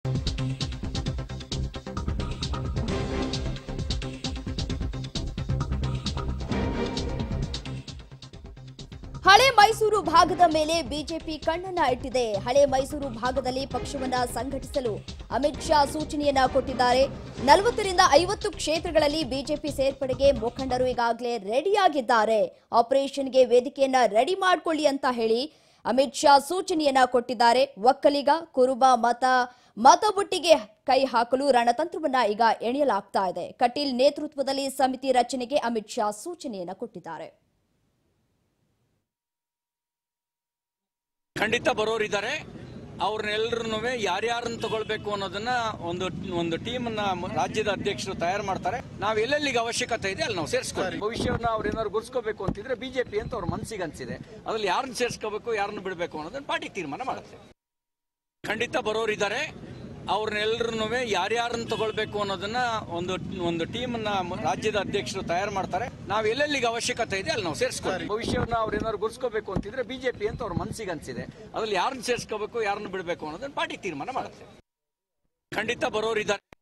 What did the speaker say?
ಹಳೆ ಮೈಸೂರು ಭಾಗದ ಮೇಲೆ ಬಿಜೆಪಿ ಕಣ್ಣನ್ನ ಇಟ್ಟಿದೆ ಹಳೆ ಮೈಸೂರು ಭಾಗದಲ್ಲಿ ಪಕ್ಷವನ್ನ ಸಂಘಟಿಸಲು ಅಮಿತ್ ಶಾ ಸೂಚನೆಯನ್ನ ಕೊಟ್ಟಿದ್ದಾರೆ ನಲವತ್ತರಿಂದ ಐವತ್ತು ಕ್ಷೇತ್ರಗಳಲ್ಲಿ ಬಿಜೆಪಿ ಸೇರ್ಪಡೆಗೆ ಮುಖಂಡರು ಈಗಾಗಲೇ ರೆಡಿಯಾಗಿದ್ದಾರೆ ಆಪರೇಷನ್ಗೆ ವೇದಿಕೆಯನ್ನ ರೆಡಿ ಮಾಡ್ಕೊಳ್ಳಿ ಅಂತ ಹೇಳಿ ಅಮಿತ್ ಶಾ ಸೂಚನೆಯನ್ನ ಕೊಟ್ಟಿದ್ದಾರೆ ಒಕ್ಕಲಿಗ ಕುರುಬ ಮತ ಮತಬುಟ್ಟಿಗೆ ಕೈ ಹಾಕಲು ರಣತಂತ್ರವನ್ನ ಈಗ ಎಣೆಯಲಾಗ್ತಾ ಇದೆ ಕಟೀಲ್ ನೇತೃತ್ವದಲ್ಲಿ ಸಮಿತಿ ರಚನೆಗೆ ಅಮಿತ್ ಶಾ ಸೂಚನೆಯನ್ನ ಕೊಟ್ಟಿದ್ದಾರೆ ಖಂಡಿತ ಬರೋರಿದ್ದಾರೆ ಅವ್ರನ್ನೆಲ್ಲರನ್ನೂ ಯಾರ್ಯಾರನ್ನ ತಗೊಳ್ಬೇಕು ಅನ್ನೋದನ್ನ ಒಂದು ಒಂದು ಟೀಮ್ ಅನ್ನ ರಾಜ್ಯದ ಅಧ್ಯಕ್ಷರು ತಯಾರು ಮಾಡ್ತಾರೆ ನಾವು ಎಲ್ಲೆಲ್ಲಿಗೆ ಅವಶ್ಯಕತೆ ಇದೆ ಅಲ್ಲಿ ನಾವು ಸೇರಿಸ್ಕೊಳ್ತೀವಿ ಭವಿಷ್ಯವನ್ನ ಅವ್ರು ಏನಾದ್ರು ಗುರ್ಸ್ಕೋಬೇಕು ಅಂತಿದ್ರೆ ಬಿಜೆಪಿ ಅಂತ ಅವ್ರ ಮನಸ್ಸಿಗೆ ಅನ್ಸಿದೆ ಅದ್ರಲ್ಲಿ ಯಾರನ್ನ ಸೇರಿಸ್ಕೋಬೇಕು ಯಾರನ್ನ ಬಿಡಬೇಕು ಅನ್ನೋದನ್ನ ಪಾರ್ಟಿ ತೀರ್ಮಾನ ಮಾಡುತ್ತೆ ಖಂಡಿತ ಬರೋರಿದ್ದಾರೆ ಅವ್ರನ್ನೆಲ್ಲರನ್ನೂ ಯಾರ್ಯಾರನ್ನ ತಗೊಳ್ಬೇಕು ಅನ್ನೋದನ್ನ ಒಂದು ಒಂದು ಟೀಮ್ ಅನ್ನ ರಾಜ್ಯದ ಅಧ್ಯಕ್ಷರು ತಯಾರು ಮಾಡ್ತಾರೆ ನಾವು ಎಲ್ಲೆಲ್ಲಿಗೆ ಅವಶ್ಯಕತೆ ಇದೆ ಅಲ್ಲಿ ನಾವು ಸೇರಿಸ್ಕೊಳ್ತೀವಿ ಭವಿಷ್ಯವನ್ನ ಅವ್ರು ಏನಾದ್ರು ಗುರ್ಸ್ಕೋಬೇಕು ಅಂತಿದ್ರೆ ಬಿಜೆಪಿ ಅಂತ ಅವ್ರ ಮನಸ್ಸಿಗೆ ಅನ್ಸಿದೆ ಅದ್ರಲ್ಲಿ ಯಾರನ್ನ ಸೇರಿಸ್ಕೋಬೇಕು ಯಾರನ್ನ ಬಿಡಬೇಕು ಅನ್ನೋದನ್ನ ಪಾರ್ಟಿ ತೀರ್ಮಾನ ಮಾಡುತ್ತೆ ಖಂಡಿತ ಬರೋರಿದ್ದಾರೆ